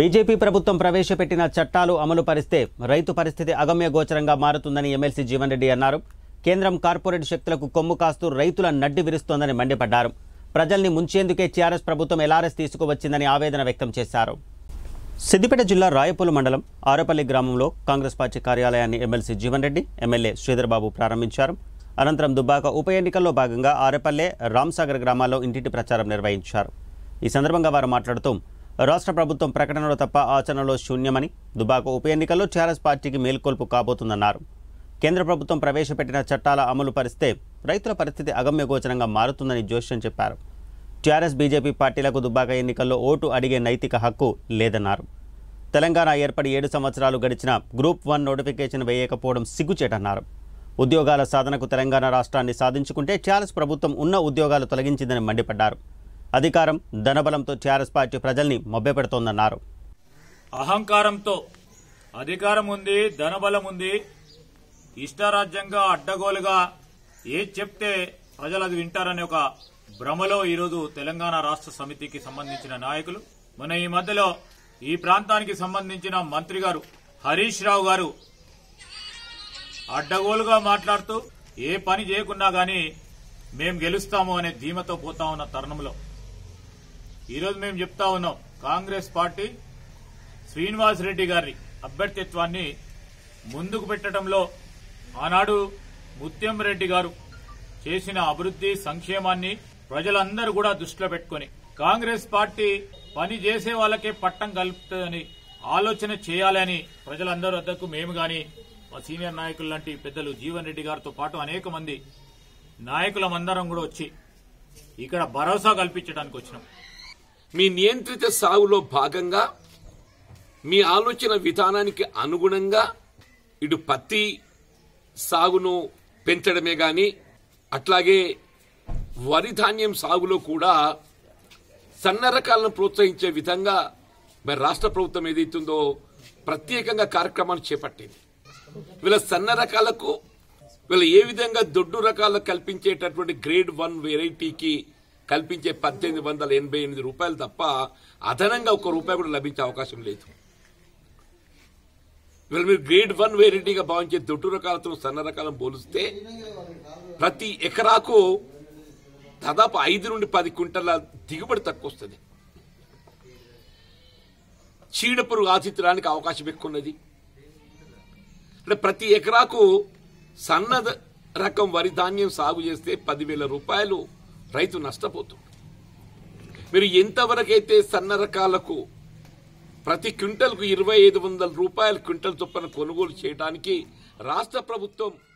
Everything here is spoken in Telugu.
బీజేపీ ప్రభుత్వం ప్రవేశపెట్టిన చట్టాలు అమలు పరిస్తే రైతు పరిస్థితి అగమ్య గోచరంగా మారుతుందని ఎమ్మెల్సీ జీవన్ రెడ్డి అన్నారు కేంద్రం కార్పొరేట్ శక్తులకు కొమ్ము కాస్తూ రైతుల నడ్డి విరుస్తోందని మండిపడ్డారు ప్రజల్ని ముంచేందుకే టీఆర్ఎస్ ప్రభుత్వం ఎల్ఆర్ఎస్ తీసుకువచ్చిందని ఆవేదన వ్యక్తం చేశారు సిద్దిపేట జిల్లా రాయపూలు మండలం ఆరపల్లి గ్రామంలో కాంగ్రెస్ పార్టీ కార్యాలయాన్ని ఎమ్మెల్సీ జీవన్ రెడ్డి ఎమ్మెల్యే శ్రీధర్ బాబు ప్రారంభించారు అనంతరం దుబ్బాక ఉప ఎన్నికల్లో భాగంగా ఆరేపల్లె రామ్సాగర్ గ్రామాల్లో ఇంటింటి ప్రచారం నిర్వహించారు ఈ సందర్భంగా వారు మాట్లాడుతూ రాష్ట్ర ప్రభుత్వం ప్రకటనలో తప్ప ఆచరణలో శూన్యమని దుబాక ఉప ఎన్నికల్లో టీఆర్ఎస్ పార్టీకి మేల్కొల్పు కాబోతుందన్నారు కేంద్ర ప్రభుత్వం ప్రవేశపెట్టిన చట్టాల అమలు పరిస్తే రైతుల పరిస్థితి అగమ్యగోచరంగా మారుతుందని జోష్యం చెప్పారు టీఆర్ఎస్ బీజేపీ పార్టీలకు దుబ్బాక ఎన్నికల్లో ఓటు అడిగే నైతిక హక్కు లేదన్నారు తెలంగాణ ఏర్పడి ఏడు సంవత్సరాలు గడిచిన గ్రూప్ వన్ నోటిఫికేషన్ వేయకపోవడం సిగ్గుచేటన్నారు ఉద్యోగాల సాధనకు తెలంగాణ రాష్ట్రాన్ని సాధించుకుంటే టీఆర్ఎస్ ప్రభుత్వం ఉన్న ఉద్యోగాలు తొలగించిందని మండిపడ్డారు అధికారం ధనబలంతో టీఆర్ఎస్ పార్టీ ప్రజల్ని మభ్యపెడుతోందన్నారు అహంకారంతో అధికారం ఉంది ధనబలం ఉంది ఇష్టారాజ్యంగా అడ్డగోలుగా ఏది చెప్తే ప్రజలు అది వింటారనే ఒక భ్రమలో ఈరోజు తెలంగాణ రాష్ట్ర సమితికి సంబంధించిన నాయకులు మన ఈ మధ్యలో ఈ ప్రాంతానికి సంబంధించిన మంత్రి గారు హరీష్ రావు గారు అడ్డగోలుగా మాట్లాడుతూ ఏ పని చేయకున్నా గాని మేం గెలుస్తాము అనే ధీమతో పోతా ఉన్న తరుణంలో ఈరోజు మేము చెప్తా ఉన్నాం కాంగ్రెస్ పార్టీ శ్రీనివాస్ రెడ్డి గారి అభ్యర్థిత్వాన్ని ముందుకు పెట్టడంలో ఆనాడు ముత్యం రెడ్డి గారు చేసిన అభివృద్ది సంక్షేమాన్ని ప్రజలందరూ కూడా దృష్టిలో పెట్టుకుని కాంగ్రెస్ పార్టీ పని చేసే వాళ్ళకే పట్టం కలుపుతుందని ఆలోచన చేయాలని ప్రజలందరి వద్దకు మేము గాని మా సీనియర్ నాయకులు లాంటి పెద్దలు జీవన్ రెడ్డి గారితో పాటు అనేక మంది నాయకులమందరం కూడా వచ్చి ఇక్కడ భరోసా కల్పించడానికి వచ్చినాం మీ నియంత్రిత సాగులో భాగంగా మీ ఆలోచన విధానానికి అనుగుణంగా ఇటు పత్తి సాగును పెంచడమే గాని అట్లాగే వరి ధాన్యం సాగులో కూడా సన్న రకాలను ప్రోత్సహించే విధంగా మరి రాష్ట్ర ప్రభుత్వం ఏదైతుందో ప్రత్యేకంగా కార్యక్రమాలు చేపట్టింది వీళ్ళ సన్న రకాలకు వీళ్ళు ఏ విధంగా దొడ్డు రకాలకు కల్పించేటటువంటి గ్రేడ్ వన్ వెరైటీకి కల్పించే పద్దెనిమిది వందల ఎనభై ఎనిమిది రూపాయలు తప్ప అదనంగా ఒక రూపాయి కూడా లభించే అవకాశం లేదు వీళ్ళు మీరు గ్రేడ్ వన్ వెరైటీగా భావించే దొడ్డు రకాలతో సన్న రకాలను పోలిస్తే ప్రతి ఎకరాకు దాదాపు ఐదు నుండి పది క్వింటల దిగుబడి తక్కువ వస్తుంది చీడపురుగు ఆతిథ్యానికి అవకాశం ఎక్కువ ఉన్నది అంటే ప్రతి ఎకరాకు సన్న రకం వరి ధాన్యం సాగు చేస్తే పదివేల రూపాయలు రైతు నష్టపోతుంది మీరు ఎంతవరకైతే సన్న రకాలకు ప్రతి క్వింటల్కు ఇరవై ఐదు వందల రూపాయల క్వింటల్ చొప్పున కొనుగోలు చేయడానికి రాష్ట్ర ప్రభుత్వం